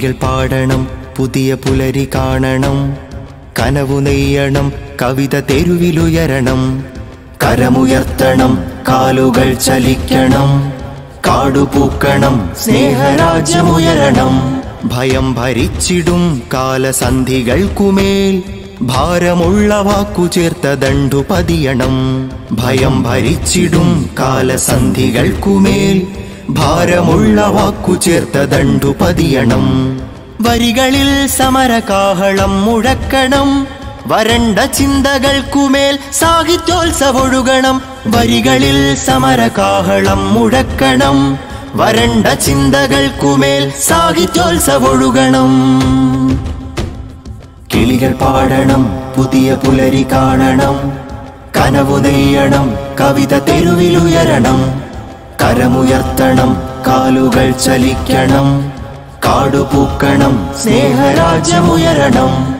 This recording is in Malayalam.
കിളികൾ പാടണം പുതിയ പുലരി കാണണം കനവു നെയ്യണം കവിത തെരുവിലുയരണം കരമുയർത്തണം കാലുകൾ ചലിക്കണം കാടുപൂക്കണം സ്നേഹരാജ്യമുയരണം ഭയം ഭരിച്ചിടും കാലസന്ധികൾക്കുമേൽ ഭാരമുള്ള വാക്കു ചേർത്ത ദണ്ഡു പതിയണം ഭയം ഭരിച്ചിടും കാലസന്ധികൾക്കുമേൽ ഭാരമുള്ള വാക്കു ചേർത്ത ദണ്ഡു പതിയണം വരികളിൽ സമരകാഹളം മുഴക്കണം വരണ്ട ചിന്തകൾക്കുമേൽ സാഹിത്യോത്സവൊഴുകണം വരികളിൽ സമരകാഹളം മുഴക്കണം വരണ്ട ചിന്തകൾക്കുമേൽ സാഹിത്യോത്സവൊഴുകണം കിളികൾ പാടണം പുതിയ പുലരി കാണണം കനവു നെയ്യണം കവിത തെരുവിലുയരണം കരമുയർത്തണം കാലുകൾ ചലിക്കണം കാടുപൂക്കണം സ്നേഹരാജ്യമുയരണം